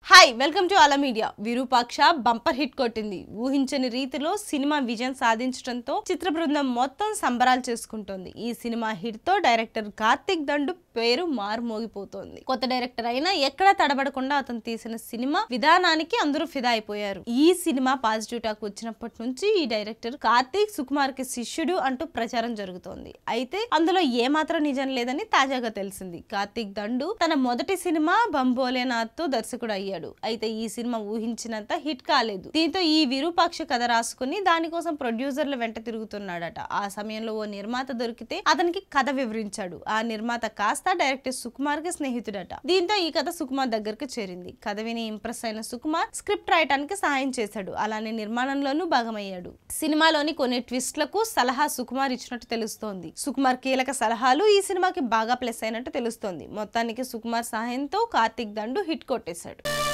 hi welcome to అలా media Virupaksha bumper hit కొట్టింది ఊహించని రీతిలో సినిమా విజయం సాధించడంతో చిత్ర బృందం మొత్తం సంబరాలు చేసుకుంటోంది ఈ సినిమా హిట్ తో డైరెక్టర్ కార్తిక్ దండు పేరు మారుమోగిపోతోంది కొత్త డైరెక్టర్ అయినా ఎక్కడా తడబడకుండా అతను తీసిన సినిమా విధానానికి అందరూ ఫిదా అయిపోయారు ఈ సినిమా పాజిటివ్ టాక్ వచ్చినప్పటి నుంచి ఈ డైరెక్టర్ కార్తీక్ సుకుమార్ కి శిష్యుడు అంటూ ప్రచారం జరుగుతోంది అయితే అందులో ఏమాత్రం నిజం లేదని తాజాగా తెలిసింది కార్తీక్ దండు తన మొదటి సినిమా బంబోలేనాథ్ తో దర్శకుడు అయ్యాడు అయితే ఈ సినిమా ఊహించినంత హిట్ కాలేదు దీంతో ఈ విరూపాక్ష కథ రాసుకుని దానికోసం ప్రొడ్యూసర్ల వెంట తిరుగుతున్నాడట ఆ సమయంలో ఓ నిర్మాత దొరికితే అతనికి కథ వివరించాడు ఆ నిర్మాత కాస్త డైరెక్టర్ సుకుమార్ కి స్నేహితుడట దీంతో ఈ కథ సుకుమార్ దగ్గరకు చేరింది కథ విని ఇంప్రెస్ అయిన సుకుమార్ స్క్రిప్ట్ రాయటానికి సహాయం చేశాడు అలానే నిర్మాణంలోనూ భాగమయ్యాడు సినిమాలోని కొన్ని ట్విస్ట్లకు సలహా సుకుమార్ ఇచ్చినట్టు తెలుస్తోంది సుకుమార్ కీలక సలహాలు ఈ సినిమాకి బాగా ప్లస్ అయినట్టు తెలుస్తోంది మొత్తానికి సుకుమార్ సహాయంతో కార్తిక్ దండు హిట్ కొట్టేశాడు